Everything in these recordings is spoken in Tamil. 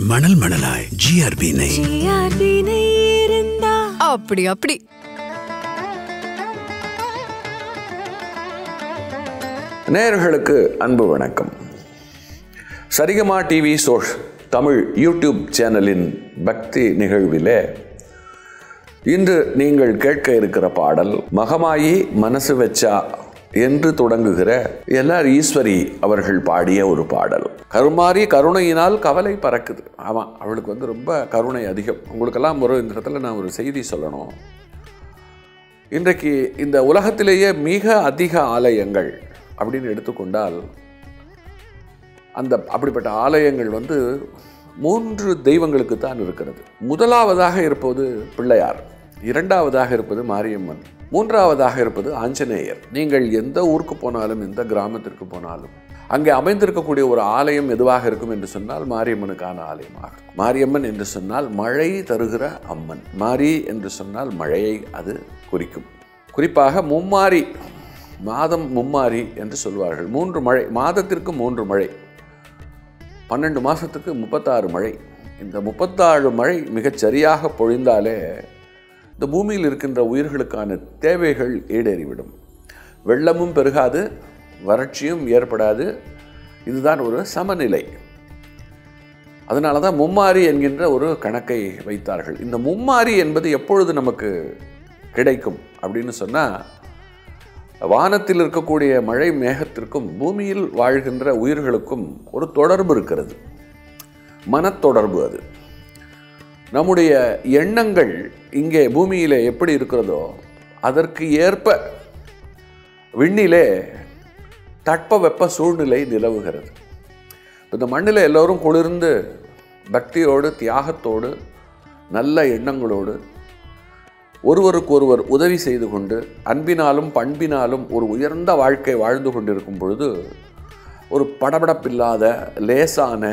மணல் மணலாய் ஜிஆர்பி நெய் ஜிஆர்பி நெய் இருந்தா அப்படி அப்படி நேயர்களுக்கு அன்பு வணக்கம் சரிகமா டிவி சோஷ் தமிழ் யூடியூப் சேனலின் பக்தி நிகழ்விலே இன்று நீங்கள் கேட்க இருக்கிற பாடல் மகமாயி மனசு வச்சா என்று தொடங்குகிற எல்ஆர் ஈஸ்வரி அவர்கள் பாடிய ஒரு பாடல் கருமாறி கருணையினால் கவலை பறக்குது ஆமாம் அவளுக்கு வந்து ரொம்ப கருணை அதிகம் உங்களுக்கெல்லாம் ஒரு இந்த இடத்துல நான் ஒரு செய்தி சொல்லணும் இன்றைக்கு இந்த உலகத்திலேயே மிக அதிக ஆலயங்கள் அப்படின்னு எடுத்துக்கொண்டால் அந்த அப்படிப்பட்ட ஆலயங்கள் வந்து மூன்று தெய்வங்களுக்கு தான் இருக்கிறது முதலாவதாக இருப்பது பிள்ளையார் இரண்டாவதாக இருப்பது மாரியம்மன் மூன்றாவதாக இருப்பது ஆஞ்சநேயர் நீங்கள் எந்த ஊருக்கு போனாலும் எந்த கிராமத்திற்கு போனாலும் அங்கே அமைந்திருக்கக்கூடிய ஒரு ஆலயம் எதுவாக இருக்கும் என்று சொன்னால் மாரியம்மனுக்கான ஆலயமாக இருக்கும். மாரியம்மன் என்று சொன்னால் மழை தருகிற அம்மன் மாரி என்று சொன்னால் மழையை அது குறிக்கும் குறிப்பாக மும்மாரி மாதம் மும்மாரி என்று சொல்வார்கள் மூன்று மழை மாதத்திற்கு மூன்று மழை பன்னெண்டு மாதத்துக்கு முப்பத்தாறு மழை இந்த முப்பத்தாறு மழை மிகச் சரியாக பொழிந்தாலே இந்த பூமியில் இருக்கின்ற உயிர்களுக்கான தேவைகள் ஈடேறிவிடும் வெள்ளமும் பெருகாது வறட்சியும் ஏற்படாது இதுதான் ஒரு சமநிலை அதனால தான் மும்மாரி என்கின்ற ஒரு கணக்கை வைத்தார்கள் இந்த மும்மாரி என்பது எப்பொழுது நமக்கு கிடைக்கும் அப்படின்னு சொன்னால் வானத்தில் இருக்கக்கூடிய மழை மேகத்திற்கும் பூமியில் வாழ்கின்ற உயிர்களுக்கும் ஒரு தொடர்பு இருக்கிறது மனத்தொடர்பு அது நம்முடைய எண்ணங்கள் இங்கே பூமியிலே எப்படி இருக்கிறதோ அதற்கு ஏற்ப விண்ணிலே தட்பவெப்ப சூழ்நிலை நிலவுகிறது இந்த மண்ணில் எல்லோரும் குளிர்ந்து பக்தியோடு தியாகத்தோடு நல்ல எண்ணங்களோடு ஒருவருக்கு ஒருவர் உதவி செய்து கொண்டு அன்பினாலும் பண்பினாலும் ஒரு உயர்ந்த வாழ்க்கை வாழ்ந்து கொண்டிருக்கும் பொழுது ஒரு படபடப்பில்லாத லேசான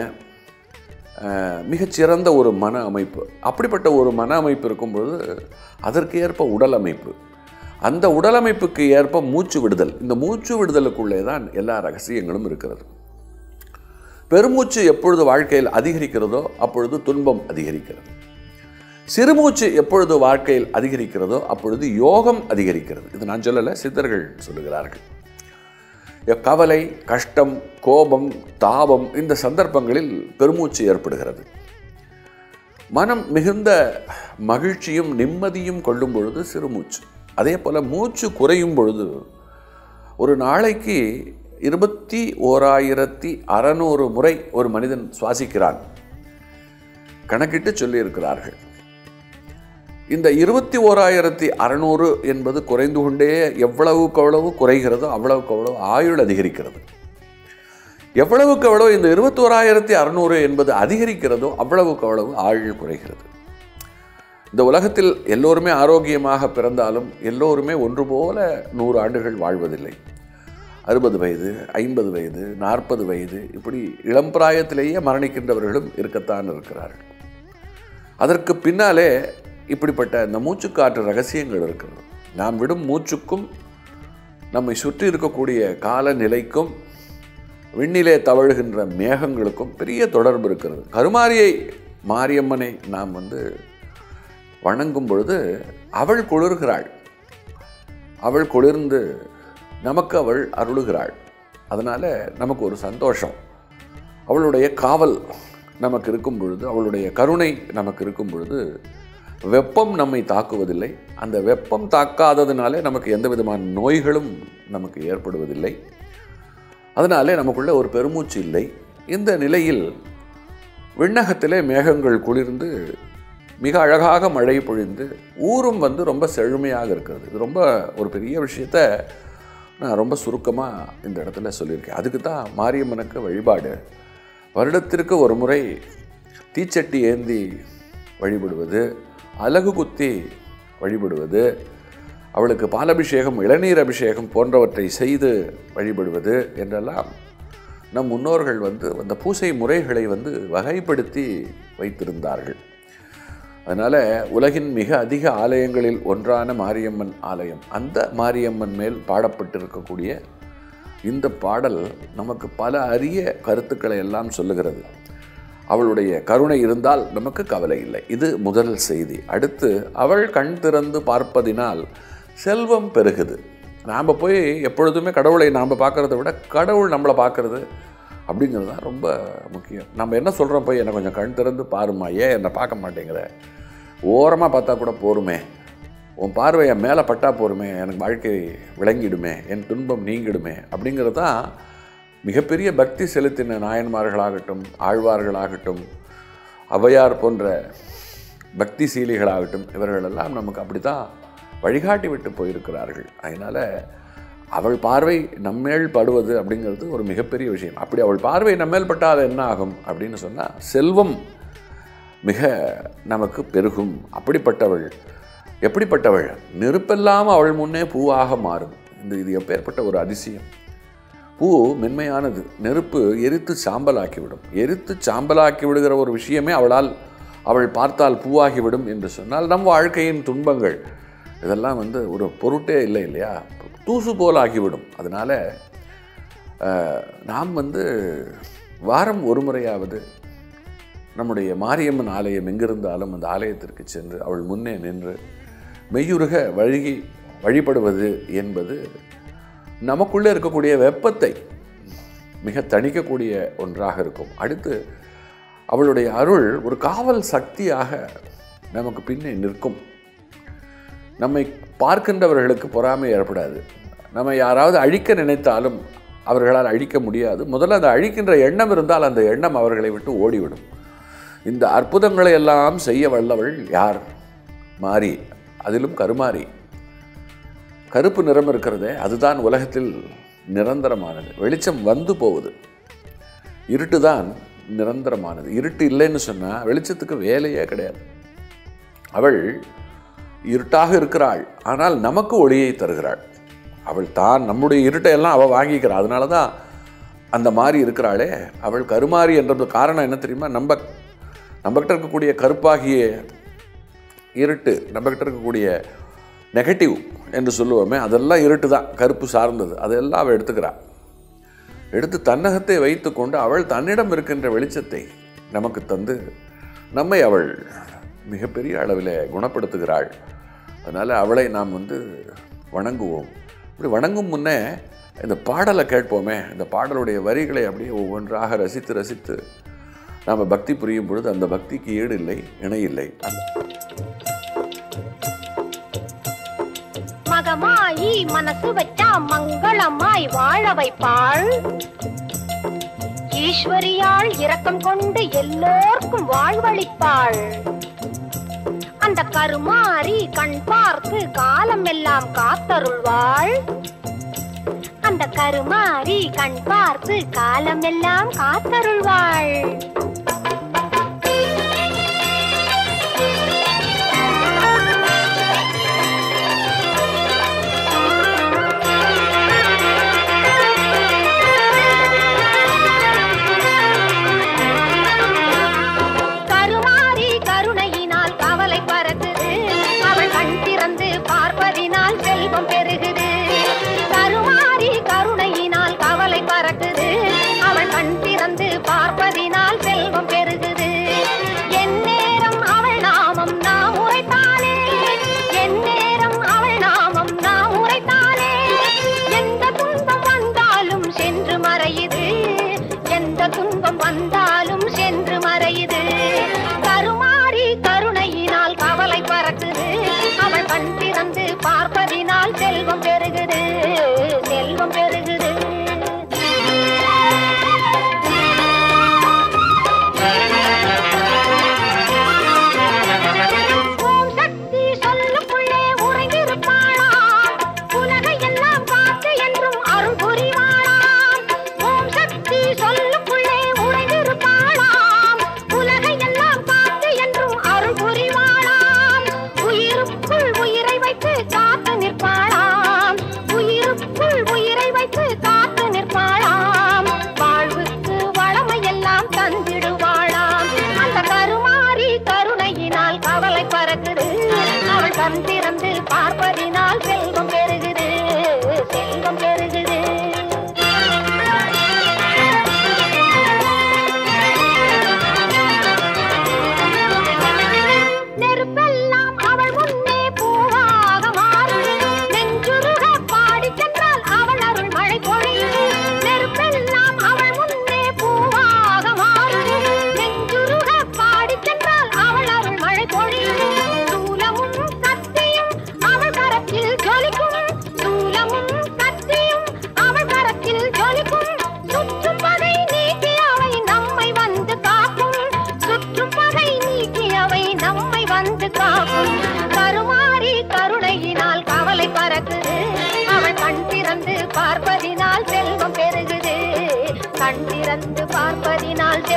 அஹ், மிகச்சிறந்த ஒரு மன அமைப்பு அப்படிப்பட்ட ஒரு மன அமைப்பு இருக்கும் பொழுது அதற்கு ஏற்ப உடல் அமைப்பு அந்த உடல் அமைப்புக்கு ஏற்ப மூச்சு விடுதல் இந்த மூச்சு விடுதலுக்குள்ளே தான் எல்லா ரகசியங்களும் இருக்கிறது பெருமூச்சு எப்பொழுது வாழ்க்கையில் அதிகரிக்கிறதோ அப்பொழுது துன்பம் அதிகரிக்கிறது சிறுமூச்சு எப்பொழுது வாழ்க்கையில் அதிகரிக்கிறதோ அப்பொழுது யோகம் அதிகரிக்கிறது இது நான் சொல்லலை சித்தர்கள் சொல்லுகிறார்கள் கவலை கஷ்டம் கோபம் தாபம் இந்த சந்தர்ப்பங்களில் பெருமூச்சு ஏற்படுகிறது மனம் மிகுந்த மகிழ்ச்சியும் நிம்மதியும் கொள்ளும் பொழுது சிறுமூச்சு அதே போல் மூச்சு குறையும் பொழுது ஒரு நாளைக்கு இருபத்தி ஓராயிரத்தி அறநூறு முறை ஒரு மனிதன் சுவாசிக்கிறான் கணக்கிட்டு சொல்லியிருக்கிறார்கள் இந்த இருபத்தி ஓராயிரத்தி அறநூறு என்பது குறைந்து கொண்டே எவ்வளவுக்கு எவ்வளவு குறைகிறதோ அவ்வளவுக்கு அவ்வளவு ஆயுள் அதிகரிக்கிறது எவ்வளவுக்கு எவ்வளவு இந்த இருபத்தோராயிரத்தி அறநூறு என்பது அதிகரிக்கிறதோ அவ்வளவுக்கு அவ்வளவு ஆயுள் குறைகிறது இந்த உலகத்தில் எல்லோருமே ஆரோக்கியமாக பிறந்தாலும் எல்லோருமே ஒன்று போல நூறு ஆண்டுகள் வாழ்வதில்லை அறுபது வயது ஐம்பது வயது நாற்பது வயது இப்படி இளம் பிராயத்திலேயே மரணிக்கின்றவர்களும் இருக்கத்தான் இருக்கிறார்கள் அதற்கு பின்னாலே இப்படிப்பட்ட இந்த மூச்சுக்காற்று ரகசியங்கள் இருக்கிறது நாம் விடும் மூச்சுக்கும் நம்மை சுற்றி இருக்கக்கூடிய காலநிலைக்கும் விண்ணிலே தவழுகின்ற மேகங்களுக்கும் பெரிய தொடர்பு இருக்கிறது கருமாரியை மாரியம்மனை நாம் வந்து வணங்கும் பொழுது அவள் குளிர்கிறாள் அவள் குளிர்ந்து நமக்கு அவள் அருளுகிறாள் அதனால் நமக்கு ஒரு சந்தோஷம் அவளுடைய காவல் நமக்கு இருக்கும் பொழுது அவளுடைய கருணை நமக்கு இருக்கும் பொழுது வெப்பம் நம்மை தாக்குவதில்லை அந்த வெப்பம் தாக்காததுனாலே நமக்கு எந்த விதமான நோய்களும் நமக்கு ஏற்படுவதில்லை அதனாலே நமக்குள்ள ஒரு பெருமூச்சு இல்லை இந்த நிலையில் விண்ணகத்திலே மேகங்கள் குளிர்ந்து மிக அழகாக மழை பொழிந்து ஊரும் வந்து ரொம்ப செழுமையாக இருக்கிறது இது ரொம்ப ஒரு பெரிய விஷயத்த நான் ரொம்ப சுருக்கமாக இந்த இடத்துல சொல்லியிருக்கேன் அதுக்கு தான் மாரியம்மனுக்கு வழிபாடு வருடத்திற்கு ஒரு முறை தீச்சட்டி ஏந்தி வழிபடுவது அலகு குத்தி வழிபடுவது அவளுக்கு பாலபிஷேகம் இளநீர் அபிஷேகம் போன்றவற்றை செய்து வழிபடுவது என்றெல்லாம் நம் முன்னோர்கள் வந்து அந்த பூசை முறைகளை வந்து வகைப்படுத்தி வைத்திருந்தார்கள் அதனால் உலகின் மிக அதிக ஆலயங்களில் ஒன்றான மாரியம்மன் ஆலயம் அந்த மாரியம்மன் மேல் பாடப்பட்டிருக்கக்கூடிய இந்த பாடல் நமக்கு பல அரிய கருத்துக்களை எல்லாம் சொல்லுகிறது அவளுடைய கருணை இருந்தால் நமக்கு கவலை இல்லை இது முதல் செய்தி அடுத்து அவள் கண் திறந்து பார்ப்பதினால் செல்வம் பெருகுது நாம் போய் எப்பொழுதுமே கடவுளை நாம் பார்க்கறத விட கடவுள் நம்மளை பார்க்கறது அப்படிங்கிறது தான் ரொம்ப முக்கியம் நம்ம என்ன சொல்கிறோம் போய் என்னை கொஞ்சம் கண் திறந்து பாருமா ஏன் என்னை பார்க்க மாட்டேங்கிற ஓரமாக பார்த்தா கூட போருமே உன் பார்வை என் மேலே பட்டா போருமே எனக்கு வாழ்க்கை விளங்கிடுமே என் துன்பம் நீங்கிடுமே அப்படிங்கிறது தான் மிகப்பெரிய பக்தி செலுத்தின நாயன்மார்களாகட்டும் ஆழ்வார்களாகட்டும் ஔவையார் போன்ற பக்தி சீலிகளாகட்டும் இவர்களெல்லாம் நமக்கு அப்படி தான் வழிகாட்டி விட்டு போயிருக்கிறார்கள் அதனால் அவள் பார்வை நம்மேல் படுவது அப்படிங்கிறது ஒரு மிகப்பெரிய விஷயம் அப்படி அவள் பார்வை நம்மேல் பட்டால் என்ன ஆகும் அப்படின்னு சொன்னால் செல்வம் மிக நமக்கு பெருகும் அப்படிப்பட்டவள் எப்படிப்பட்டவள் நெருப்பெல்லாம் அவள் முன்னே பூவாக மாறும் இந்த இது எப்பேற்பட்ட ஒரு அதிசயம் பூ மென்மையானது நெருப்பு எரித்து சாம்பலாக்கிவிடும் எரித்து சாம்பலாக்கி விடுகிற ஒரு விஷயமே அவளால் அவள் பார்த்தால் பூவாகிவிடும் என்று சொன்னால் நம் வாழ்க்கையின் துன்பங்கள் இதெல்லாம் வந்து ஒரு பொருட்டே இல்லை இல்லையா தூசு போல் ஆகிவிடும் அதனால் அஹ், நாம் வந்து வாரம் ஒரு முறையாவது நம்முடைய மாரியம்மன் ஆலயம் எங்கிருந்தாலும் அந்த ஆலயத்திற்கு சென்று அவள் முன்னே நின்று மெய்யுருக வழுகி வழிபடுவது என்பது நமக்குள்ளே இருக்கக்கூடிய வெப்பத்தை மிக தணிக்கக்கூடிய ஒன்றாக இருக்கும் அடுத்து அவளுடைய அருள் ஒரு காவல் சக்தியாக நமக்கு பின்னே நிற்கும் நம்மை பார்க்கின்றவர்களுக்கு பொறாமை ஏற்படாது நம்ம யாராவது அழிக்க நினைத்தாலும் அவர்களால் அழிக்க முடியாது முதல்ல அந்த அழிக்கின்ற எண்ணம் இருந்தால் அந்த எண்ணம் அவர்களை விட்டு ஓடிவிடும் இந்த அற்புதங்களை எல்லாம் செய்ய வல்லவள் யார் மாறி அதிலும் கருமாறி கருப்பு நிறம் இருக்கிறதே அதுதான் உலகத்தில் நிரந்தரமானது வெளிச்சம் வந்து போகுது இருட்டு தான் நிரந்தரமானது இருட்டு இல்லைன்னு சொன்னால் வெளிச்சத்துக்கு வேலையே கிடையாது அவள் இருட்டாக இருக்கிறாள் ஆனால் நமக்கு ஒளியை தருகிறாள் அவள் தான் நம்முடைய இருட்டை எல்லாம் அவள் வாங்கிக்கிறாள் அதனால தான் அந்த மாதிரி இருக்கிறாளே அவள் கருமாறி என்ற காரணம் என்ன தெரியுமா நம்ம நம்மகிட்ட இருக்கக்கூடிய கருப்பாகிய இருட்டு நம்மகிட்ட இருக்கக்கூடிய நெகட்டிவ் என்று சொல்லுவோமே அதெல்லாம் இருட்டு தான் கருப்பு சார்ந்தது அதெல்லாம் அவள் எடுத்துக்கிறாள் எடுத்து தன்னகத்தை வைத்துக்கொண்டு அவள் தன்னிடம் இருக்கின்ற வெளிச்சத்தை நமக்கு தந்து நம்மை அவள் மிகப்பெரிய அளவில் குணப்படுத்துகிறாள் அதனால் அவளை நாம் வந்து வணங்குவோம் இப்படி வணங்கும் முன்னே இந்த பாடலை கேட்போமே இந்த பாடலுடைய வரிகளை அப்படியே ஒவ்வொன்றாக ரசித்து ரசித்து நாம் பக்தி புரியும் பொழுது அந்த பக்திக்கு ஈடு இல்லை இணையில்லை அந்த மகமாயி மனசு வச்சா மங்களமாய் வாழ வைப்பாள் ஈஸ்வரியாள் இரக்கம் கொண்டு எல்லோர்க்கும் வாழ்வளிப்பாள் அந்த கருமாறி கண் பார்த்து காலம் எல்லாம் காத்தருள்வாள் அந்த கருமாறி கண் பார்த்து காலம் எல்லாம் காத்தருள்வாள் கருமாறி கருணையினால் கவலை பறக்குது அவள் கண் திறந்து பார்ப்பதினால் செல்வம் பெருகுது கருமாறி கருணையினால் கவலை பறக்குது அவள் கண் திறந்து பார்ப்பதினால் செல்வம் பெருகுது எந்நேரம் அவள் நாமம் நாம் உரைத்தாலே எந்நேரம் அவள் நாமம் நாம் உரைத்தாலே எந்த துன்பம் வந்தாலும் சென்று மறையுது எந்த துன்பம் வந்தாலும் சென்று மறையுது கருமாறி கருணையினால் கவலை பறக்குது அவள் கண் திறந்து பார்ப்பதினால் செல்வம் பெருகுது செல்வம் பெருகுது ஓம் சக்தி சொல்லுக்குள்ளே உறைந்திருப்பாளாம் உலகை எல்லாம் காத்து என்றும் அருள் புரிவாளாம் ஓம் சக்தி சொல்லுக்குள்ளே உறைந்திருப்பாளாம் உலகை எல்லாம் காத்து என்றும் அருள் புரிவாளாம் உயிருக்குள் உயிரை வைத்து காத்து நிற்பாளாம் உயிருக்குள் உயிரை வைத்து காத்து நிற்பாளாம் வாழ்வுக்கு வளமையெல்லாம் தந்திடுவாளாம் அந்த கருமாறி கருணையினால் கவலை பறக்குது அவள் கண் திறந்து பார்ப்பதினால் செல்வம் பெருகுது செல்வம் பெருகுது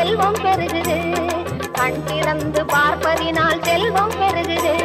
செல்வம் பெருகுது கண் திறந்து பார்ப்பதினால் செல்வம் பெருகுது